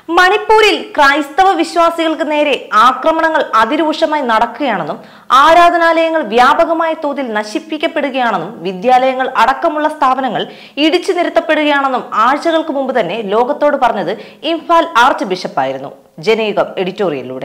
മണിപ്പൂരിൽ ക്രൈസ്തവ വിശ്വാസികൾക്ക് നേരെ ആക്രമണങ്ങൾ അതിരൂക്ഷമായി നടക്കുകയാണെന്നും ആരാധനാലയങ്ങൾ വ്യാപകമായ തോതിൽ നശിപ്പിക്കപ്പെടുകയാണെന്നും വിദ്യാലയങ്ങൾ അടക്കമുള്ള സ്ഥാപനങ്ങൾ ഇടിച്ചു നിരത്തപ്പെടുകയാണെന്നും ആഴ്ചകൾക്ക് മുമ്പ് തന്നെ ലോകത്തോട് പറഞ്ഞത് ഇംഫാൽ ആർച്ച് ബിഷപ്പായിരുന്നു ജനയുഗം എഡിറ്റോറിയലിലൂടെ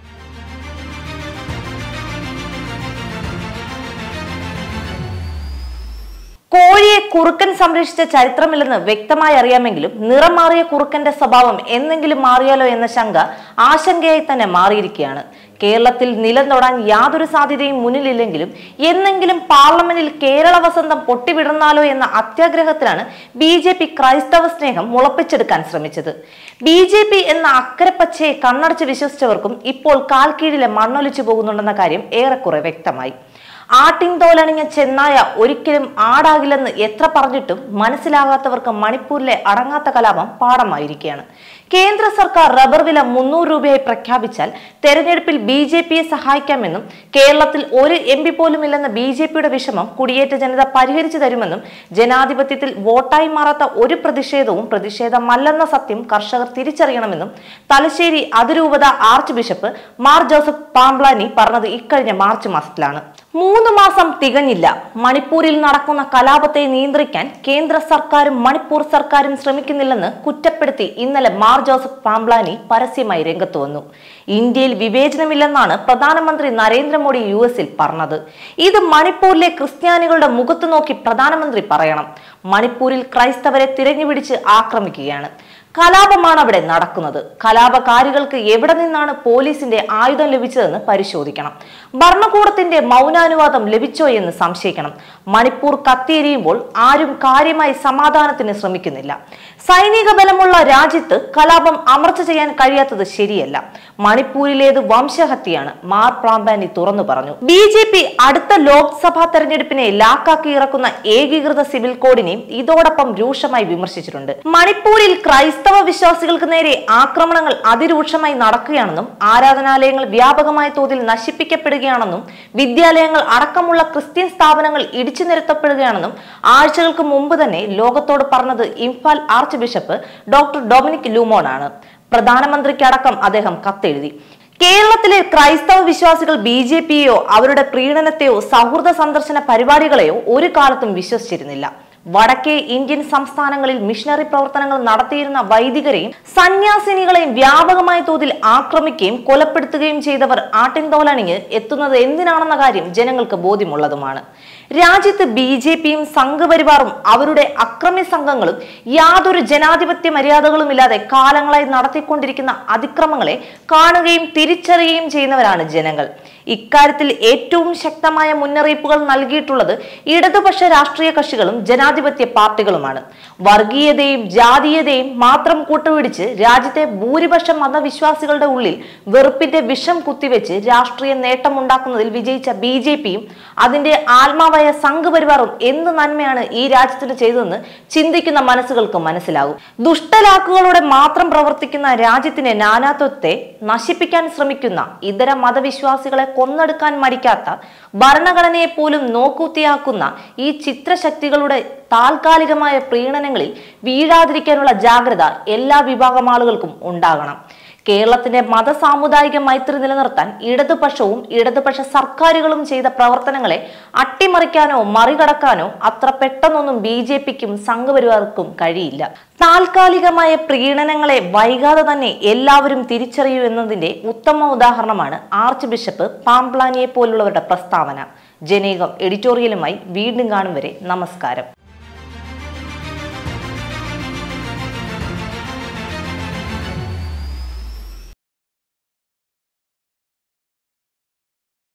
കോഴിയെ കുറുക്കൻ സംരക്ഷിച്ച ചരിത്രമില്ലെന്ന് വ്യക്തമായി അറിയാമെങ്കിലും നിറം മാറിയ കുറുക്കന്റെ സ്വഭാവം എന്നെങ്കിലും മാറിയാലോ എന്ന ശങ്ക ആശങ്കയായി തന്നെ മാറിയിരിക്കുകയാണ് കേരളത്തിൽ നിലം തൊടാൻ യാതൊരു സാധ്യതയും മുന്നിലില്ലെങ്കിലും എന്നെങ്കിലും പാർലമെന്റിൽ കേരള വസന്തം പൊട്ടിവിടർന്നാലോ എന്ന അത്യാഗ്രഹത്തിലാണ് ബി ജെ പി ക്രൈസ്തവ സ്നേഹം മുളപ്പിച്ചെടുക്കാൻ ശ്രമിച്ചത് ബി ജെ പി എന്ന അക്കരപ്പച്ചയെ കണ്ണടച്ച് വിശ്വസിച്ചവർക്കും ഇപ്പോൾ കാൽക്കീഴിലെ മണ്ണൊലിച്ചു പോകുന്നുണ്ടെന്ന കാര്യം ഏറെക്കുറെ വ്യക്തമായി ആട്ടിൻതോലണിഞ്ഞ ചെന്നായ ഒരിക്കലും ആടാകില്ലെന്ന് എത്ര പറഞ്ഞിട്ടും മനസ്സിലാകാത്തവർക്ക് മണിപ്പൂരിലെ അടങ്ങാത്ത കലാപം പാഠമായിരിക്കുകയാണ് കേന്ദ്ര സർക്കാർ റബ്ബർ വില മുന്നൂറ് രൂപയായി പ്രഖ്യാപിച്ചാൽ തെരഞ്ഞെടുപ്പിൽ ബി ജെ പിയെ സഹായിക്കാമെന്നും കേരളത്തിൽ ഒരു എം പി പോലും ഇല്ലെന്ന ബി ജെ പിയുടെ വിഷമം കുടിയേറ്റ ജനത പരിഹരിച്ചു തരുമെന്നും ജനാധിപത്യത്തിൽ വോട്ടായി മാറാത്ത ഒരു പ്രതിഷേധവും പ്രതിഷേധമല്ലെന്ന സത്യം കർഷകർ തിരിച്ചറിയണമെന്നും തലശ്ശേരി അതിരൂപത archbishop Mar Joseph Pamplany പറഞ്ഞത് ഇക്കഴിഞ്ഞ മാർച്ച് മാസത്തിലാണ് മൂന്ന് മാസം തികഞ്ഞില്ല മണിപ്പൂരിൽ നടക്കുന്ന കലാപത്തെ നിയന്ത്രിക്കാൻ കേന്ദ്ര സർക്കാരും മണിപ്പൂർ സർക്കാരും ശ്രമിക്കുന്നില്ലെന്ന് കുറ്റപ്പെടുത്തി ഇന്നലെ മാർ ജോസഫ് പാംബ്ലാനി പരസ്യമായി രംഗത്ത് വന്നു ഇന്ത്യയിൽ വിവേചനമില്ലെന്നാണ് പ്രധാനമന്ത്രി നരേന്ദ്രമോദി യു എസിൽ പറഞ്ഞത് ഇത് മണിപ്പൂരിലെ ക്രിസ്ത്യാനികളുടെ മുഖത്ത് നോക്കി പ്രധാനമന്ത്രി പറയണം മണിപ്പൂരിൽ ക്രൈസ്തവരെ തിരഞ്ഞുപിടിച്ച് ആക്രമിക്കുകയാണ് കലാപമാണ് അവിടെ നടക്കുന്നത് കലാപകാരികൾക്ക് എവിടെ നിന്നാണ് പോലീസിന്റെ ആയുധം ലഭിച്ചതെന്ന് പരിശോധിക്കണം ഭരണകൂടത്തിന്റെ മൗനാനുവാദം ലഭിച്ചോ എന്ന് സംശയിക്കണം മണിപ്പൂർ കത്തിയെരിയുമ്പോൾ ആരും കാര്യമായി സമാധാനത്തിന് ശ്രമിക്കുന്നില്ല സൈനിക ബലമുള്ള രാജ്യത്ത് കലാപം അമർച്ച ചെയ്യാൻ കഴിയാത്തത് ശരിയല്ല മണിപ്പൂരിലേത് വംശഹത്യയാണ് മാർ പ്രാമ്പാനി തുറന്നു പറഞ്ഞു ബി ജെ പി അടുത്ത ലോക്സഭാ തെരഞ്ഞെടുപ്പിനെ ലാക്കാക്കി ഇറക്കുന്ന ഏകീകൃത സിവിൽ കോഡിനെയും ഇതോടൊപ്പം രൂക്ഷമായി വിമർശിച്ചിട്ടുണ്ട് മണിപ്പൂരിൽ ക്രൈസ്തവ വിശ്വാസികൾക്ക് നേരെ ആക്രമണങ്ങൾ അതിരൂക്ഷമായി നടക്കുകയാണെന്നും ആരാധനാലയങ്ങൾ വ്യാപകമായ തോതിൽ നശിപ്പിക്കപ്പെടുകയാണെന്നും വിദ്യാലയങ്ങൾ അടക്കമുള്ള ക്രിസ്ത്യൻ സ്ഥാപനങ്ങൾ ഇടിച്ചു നിരത്തപ്പെടുകയാണെന്നും ആഴ്ചകൾക്ക് മുമ്പ് തന്നെ ലോകത്തോട് പറഞ്ഞത് Imphal archbishop doctor Dominic Lumon ആണ് പ്രധാനമന്ത്രിക്കടക്കം അദ്ദേഹം കത്തെഴുതി കേരളത്തിലെ ക്രൈസ്തവ വിശ്വാസികൾ ബി ജെ പിയെയോ അവരുടെ പ്രീണനത്തെയോ സൗഹൃദ സന്ദർശന പരിപാടികളെയോ ഒരു കാലത്തും വിശ്വസിച്ചിരുന്നില്ല വടക്കേ ഇന്ത്യൻ സംസ്ഥാനങ്ങളിൽ മിഷണറി പ്രവർത്തനങ്ങൾ നടത്തിയിരുന്ന വൈദികരെയും സന്യാസിനികളെയും വ്യാപകമായ തോതിൽ ആക്രമിക്കുകയും കൊലപ്പെടുത്തുകയും ചെയ്തവർ ആട്ടിൻതോലണിഞ്ഞ് എത്തുന്നത് എന്തിനാണെന്ന കാര്യം ജനങ്ങൾക്ക് ബോധ്യമുള്ളതുമാണ് രാജ്യത്ത് ബി ജെ പിയും സംഘപരിവാറും അവരുടെ അക്രമി സംഘങ്ങളും യാതൊരു ജനാധിപത്യ മര്യാദകളുമില്ലാതെ കാലങ്ങളായി നടത്തിക്കൊണ്ടിരിക്കുന്ന അതിക്രമങ്ങളെ കാണുകയും തിരിച്ചറിയുകയും ചെയ്യുന്നവരാണ് ജനങ്ങൾ ഇക്കാര്യത്തിൽ ഏറ്റവും ശക്തമായ മുന്നറിയിപ്പുകൾ നൽകിയിട്ടുള്ളത് ഇടതുപക്ഷ രാഷ്ട്രീയ കക്ഷികളും ജനാധിപത്യ പാർട്ടികളുമാണ് വർഗീയതയും ജാതീയതയും മാത്രം കൂട്ടുപിടിച്ച് രാജ്യത്തെ ഭൂരിപക്ഷ മതവിശ്വാസികളുടെ ഉള്ളിൽ വെറുപ്പിന്റെ വിഷം കുത്തിവെച്ച് രാഷ്ട്രീയ നേട്ടമുണ്ടാക്കുന്നതിൽ വിജയിച്ച ബി ജെ പിയും അതിന്റെ ആത്മാവായ സംഘപരിവാറും എന്ത് നന്മയാണ് ഈ രാജ്യത്തിന് ചെയ്തതെന്ന് ചിന്തിക്കുന്ന മനസ്സുകൾക്ക് മനസ്സിലാകും ദുഷ്ടലാക്കുകളോടെ മാത്രം പ്രവർത്തിക്കുന്ന രാജ്യത്തിന്റെ നാനാത്വത്തെ നശിപ്പിക്കാൻ ശ്രമിക്കുന്ന ഇതര മതവിശ്വാസികളെ കൊന്നെടുക്കാൻ മടിക്കാത്ത ഭരണഘടനയെ പോലും നോക്കൂത്തിയാക്കുന്ന ഈ ചിത്രശക്തികളുടെ താൽക്കാലികമായ പ്രീണനങ്ങളിൽ വീഴാതിരിക്കാനുള്ള ജാഗ്രത എല്ലാ വിഭാഗം ആളുകൾക്കും ഉണ്ടാകണം കേരളത്തിന്റെ മത സാമുദായിക മൈത്രി നിലനിർത്താൻ ഇടതുപക്ഷവും ഇടതുപക്ഷ സർക്കാരുകളും ചെയ്ത പ്രവർത്തനങ്ങളെ അട്ടിമറിക്കാനോ മറികടക്കാനോ അത്ര പെട്ടെന്നൊന്നും ബി ജെ പിക്കും സംഘപരിവാർക്കും കഴിയില്ല താൽക്കാലികമായ പ്രീണനങ്ങളെ വൈകാതെ തന്നെ എല്ലാവരും തിരിച്ചറിയൂ എന്നതിന്റെ ഉത്തമ ഉദാഹരണമാണ് ആർച്ച് ബിഷപ്പ് പാംപ്ലാനിയെ പോലുള്ളവരുടെ പ്രസ്താവന ജനീകം എഡിറ്റോറിയലുമായി വീണ്ടും കാണും വരെ നമസ്കാരം